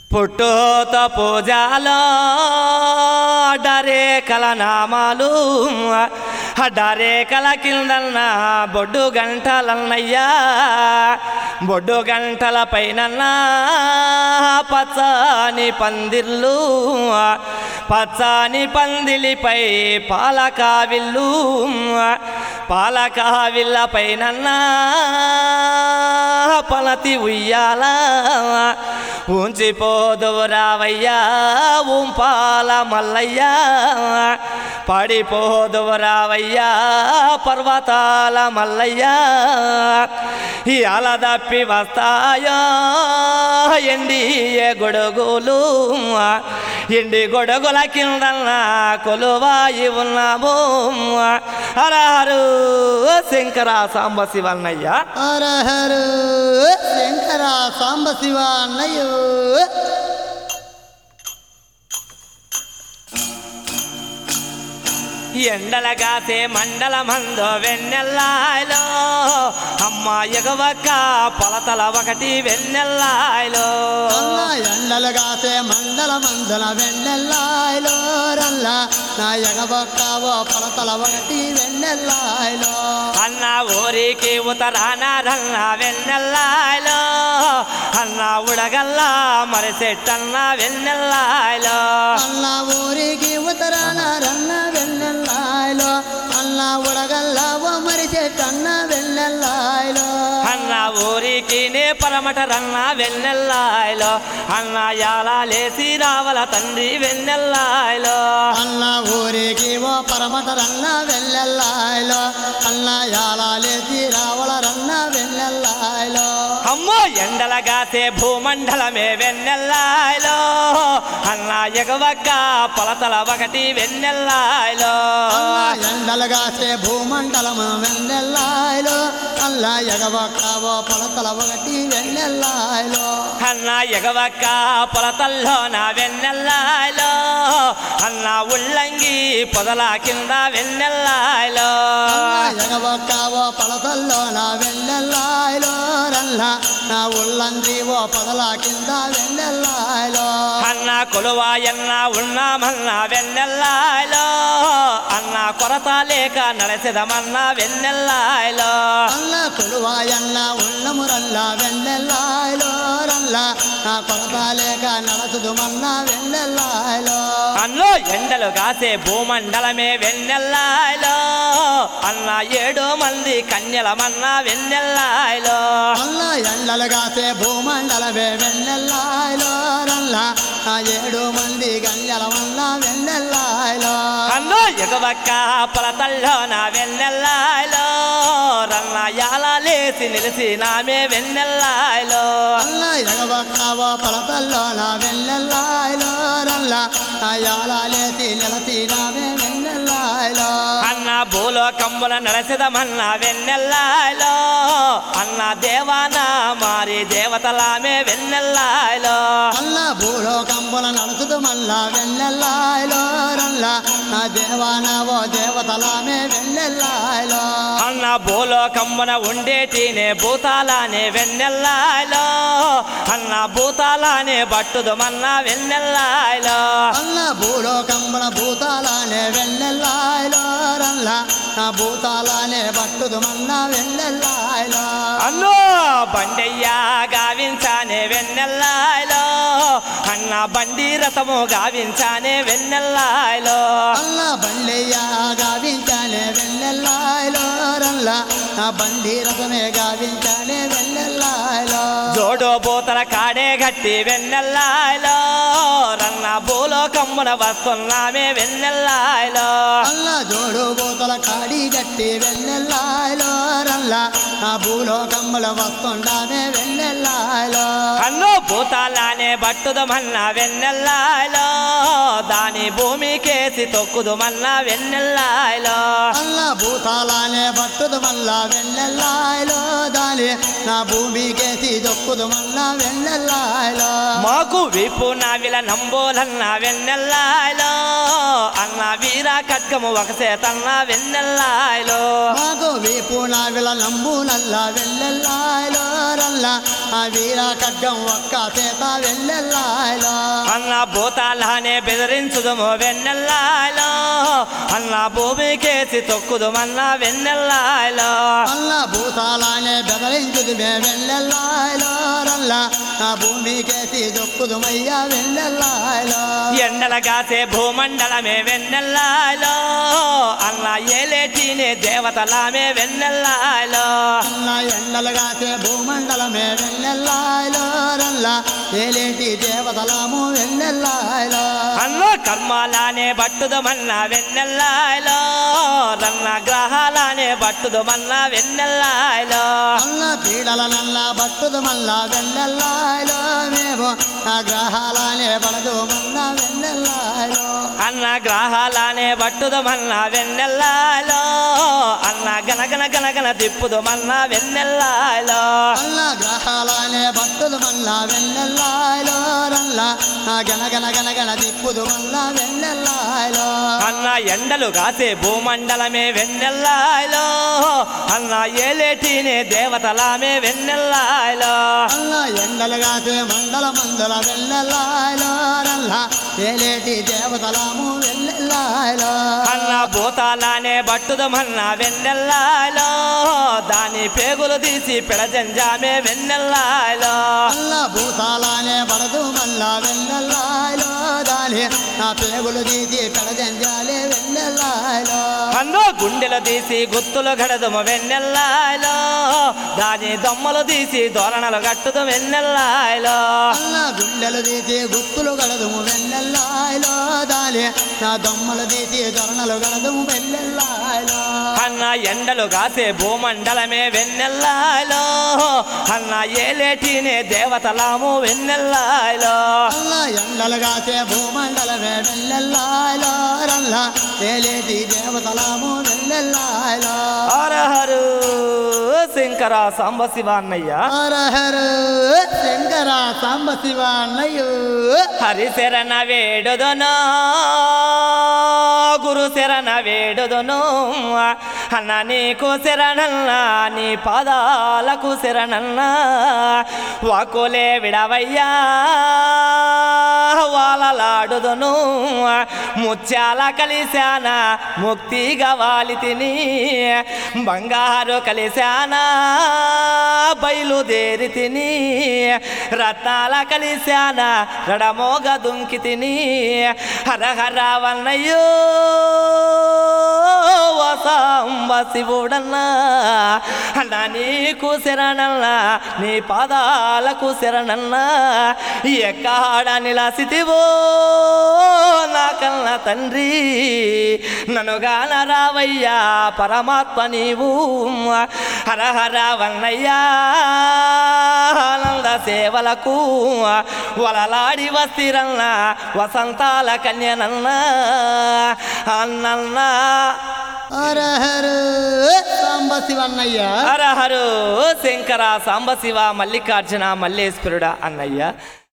పుట్టుత పూజాలో డరేకల నామాలు డరేకల కిందన్న బొడ్డు గంటలన్నయ్యా బొడ్డు గంటల పైన పచ్చని పందిర్లు పచ్చని పందిలిపై పాలకావిల్లు పాలకావిల్ల పైన పలతి ఉయ్యాల ఉంచిపోదువు రావయ్యా ఉంపాల మల్లయ్యా పడిపోదువు రావయ్యా పర్వతాల మల్లయ్యా ఈ అలదప్పి వస్తాయో ఎండి గొడుగులు ఎండి గొడుగుల కింద కొలువాయి ఉన్నాము హరహరు శంకర సాంబ శివన్నయ్య హరహరు శంకర సాంబ శివ అన్నయ్యో ఎండలగాసే మండల మందో వెన్నెల్లాయలో అమ్మ ఎగవక్క పొలతల ఒకటి వెన్నెల్లాయలో అల్ల ఎండలు కాసే మండల మందల వెన్నెల్లాయిలో రల్ల నా ఎగబొక్కావో పలతల ఒకటి వెన్నెల్లాయిలో అన్న ఊరికి ఉతరాన రన్న వెన్నెల్లాయలో అన్న ఉడగల్లా మరి చెట్టన్న వెన్నెల్లాయలో అల్ల ఊరికి ఉత్తరాన రన్న వెన్నెల్లాయిలో అల్ల ఉడగల్లావో మరి చెట్టన్న వెన్నెల్లాయిలో అన్న ఊరికి నే పరమట రన్న వెన్నెల్లాయలో అన్న యాలా లేసి రావల తండ్రి వెన్నెల్లాయలో అన్న ఊరికి ఓ పరమట రన్న వెన్నెల్లాయిలో అన్న యాలాలేసి రావల రన్న వెన్నెల్లాయిలో అమ్మో ఎండలగాసే భూమండలమే వెన్నెల్లాయలో అన్న ఎగవక్క పొలతల ఒకటి వెన్నెల్లాయలో అల్ల ఎండలుగాసే భూమండలము వెన్నెల్లాయిలో అల్ల ఎగబొక్కావో పొలతల ఒకటి వెన్నెల్లాయిలో అన్న ఎగవక్క పొలతల్లో నా వెన్నెల్లాయలో అన్న ఉల్లంగి పొదల కింద వెన్నెల్లాయలో అల్ల ఎగబొక్కావో పొలతల్లో నా వెన్నెల్లాయిలో రల్ల నా ఉల్లంది ఓ పొదల కింద వెన్నెల్లాయిలో అన్న కొలువాయన్న ఉన్నామన్న వెన్నెల్లాయలో అన్న కొరత లేక నడచెదమన్న వెన్నెల్లాయలో అల్ల కొలువాయన్న ఉన్నమురల్ల వెన్నెల్లాయిలో రల్ల నా కొరత లేక నడచదు మన్న వెన్నెల్లాయిలో అన్నో ఎండలు కాసే భూమండలమే వెన్నెల్లాయలో అన్న ఏడు మంది కన్యలమన్న వెన్నెల్లాయలో అల్ల ఎండలు కాసే భూమండలవే వెన్నెల్లాయిలో రల్ల నా ఏడు మంది గంజల వల్ల వెన్నెల్లాయిలో అన్నో ఎగవక్క పొలతల్లో నా వెన్నెల్లాయలో రన్న యాల లేసి నిలిసి నామే వెన్నెల్లాయలో అల్ల ఎగబక్కావో పలతల్లో నా వెన్నెల్లాయిలో రల్ల నా యాలాలేసి నిలసి నావే వెన్నెల్లాయిలో అన్న భూలోకమ్ముల నడసిదమన్న వెన్నెల్లాయలో అన్న దేవానా మారి దేవతలామే వెన్నెల్లాయలో అల్ల భూలోకంబుల నడుచుదు మల్ల వెన్నెల్లాయిలో రల్ల నా దేవానవో దేవతలామే వెన్నెల్లాయిలో అన్న భూలోకమ్మున ఉండేటినే భూతాలానే వెన్నెల్లాయలో అన్న భూతాలానే బట్టుదుమన్న వెన్నెల్లాయలో అల్ల భూలోకంబుల భూతాలానే వెన్నెల్లాయిలో రల్ల నా భూతాలానే పట్టుదు మన్న వెన్నెల్లాయిలో అన్నో బండయ్యా గావించానే వెన్నెల్లాయలో అన్న బండి రథము గావించానే వెన్నెల్లాయలో అల్ల బండయ్య గావించానే వెన్నెల్లాయిలో రల్ల నా బండి రథమే గావించానే వెన్నెల్లాయిలో జోడో బోతల కాడే గట్టి వెన్నెల్లాయలో రన్న భూలోకమ్మున వస్తున్నామే వెన్నెల్లాయలో అల్ల జోడు బోతల కాడి గట్టి వెన్నెల్లాయిలో రల్ల నా భూలోకమ్మల వస్తుండామే వెన్నెల్లాయిలో అన్నో భూతాలానే బట్టుదమన్న వెన్నెల్లాయలో దాని భూమికేసి తొక్కుదుమన్న వెన్నెల్లాయలో అల్ల భూతాలానే పట్టుదు మల్ల వెన్నెల్లాయిలో దాని నా భూమికేసి దొక్కుదు మల్ల వెన్నెల్లాయిలో మాకు విప్పు నావిల నంబోల మల్లన్న వెన్నెల్లాయలో అన్న వీర ఖడ్గము ఒక సేతన్న వెన్నెల్లాయలో మాకు వీపు నావిల నంబులల్ల వెళ్ళెల్లాయలో రల్ల ఆ వీర ఖడ్గం ఒక్క చేత వెళ్ళెల్లాయలో అన్న భూతాలనే బెదిరించుదుము వెన్నెల్లాయలో అన్న భూమికేసి తొక్కుదుమన్న వెన్నెల్లాయలో అల్ల భూతాలానే బెదరించుదు మే వెళ్ళెల్లాయలో రల్ల ఆ భూమికేసి దొక్కుదుమయ్యా వెళ్ళెల్లాయలో ఎండల కాసే భూమండలమే వెన్నెల్లాయలో అన్న ఏలేటినే దేవతలామే వెన్నెల్లాయలో అల్ల ఎండలుగాసే భూమండలమే వెళ్ళెల్లాయలో రల్ల ఏలేటి దేవతలము వెళ్ళెల్లాయలో అన్న కర్మాలానే బట్టుదమన్న వెన్నెల్లాయలో రన్న గ్రహాలానే బట్టుదమన్న వెన్నెల్లాయలో అల్ల పీడల నల్ల బట్టుదు మల్ల వెళ్ళెల్లాయలో మేము ఆ గ్రహాలనే పడదు మల్ల వెళ్ళెల్లాయలో అన్న గ్రహాలానే బట్టుదమన్న వెన్నెల్లాయలో అన్న గనగన గనగన తిప్పుదమన్న వెన్నెల్లాయలో అల్ల గ్రహాలనే బట్టుదు మల్ల వెళ్ళెల్లాయలో రల్ల ఆ గనగన గనగన దిప్పుదు మల్ల వెళ్ళెల్లాయలో అన్న ఎండలు కాసే భూమండలమే వెన్నెల్లాయలో అన్న ఏలేటినే దేవతలామే వెన్నెల్లాయలో అల్ల ఎండలుగాసే మండల మండల వెళ్ళెల్లాయలో రల్ల ఏలేటి దేవతలము వెళ్ళెల్లాయలో అన్న భూతాలానే బట్టుదమన్న వెన్నెల్లాయలో దాని పేగులు తీసి పిడజంజామే వెన్నెల్లాయలో అల్ల భూతాలానే పడదు మళ్ళా వెళ్ళెల్లాయలో దాని నా పేగులు తీసి పెడజంజాలే వెళ్ళెల్లాయలో అన్న గుండెలు తీసి గుత్తులు గడదుము వెన్నెల్లాయలో దాని దొమ్మలు తీసి దోరణలు కట్టుదు వెన్నెల్లాయలో అల్ల గుండెలు తీసి గుత్తులు గడదుము వెళ్ళెల్లాయలో దాని నా దొమ్మలు తీసి దొరణలు గడదుము వెళ్ళెల్లాయలో అన్న ఎండలు కాసే భూమండలమే వెన్నెల్లాయలో అన్న ఏలేటినే దేవతలాము వెన్నెల్లాయలో అల్ల ఎండలుగాసే భూమండలమే వెళ్ళెల్లాయలో రల్ల ఏలేటి దేవతలము వెళ్ళెల్లాయలో హరహరు శంకర సాంబ శివ అన్నయ్య హరహరు శంకర సాంబ శివ అన్నయ్యో హరిశరణ వేడుదను గురు శరణ వేడుదను అన్న నీకు శరణన్న నీ పాదాలకు శరణన్న వాకులే విడవయ్యా వాలలాడుదును ముత్యాల కలిశాన ముక్తిగా వాలి తిని బంగారు కలిశాన బయలుదేరి తిని రత్నాల కలిశాన రడమోగ దుంకి తిని హరహర వన్నయ్యో వసాంబ శివుడన్నా అన్నా నీకు శరణన్నా నీ పాదాలకు శరణన్నా ఎక్కడ నిలసితివో నా కన్న తండ్రి నన్ను గాన రావయ్యా పరమాత్మ నీవు హరహర వన్నయ్యా ఆనంద సేవలకు వలలాడి వస్తిరన్న వసంతాల కన్యనన్న అన్నన్నా హరహరు సాంబ శివ అన్నయ్య హరహరు శంకర సాంబశివ మల్లికార్జున మల్లేశ్వరుడ అన్నయ్య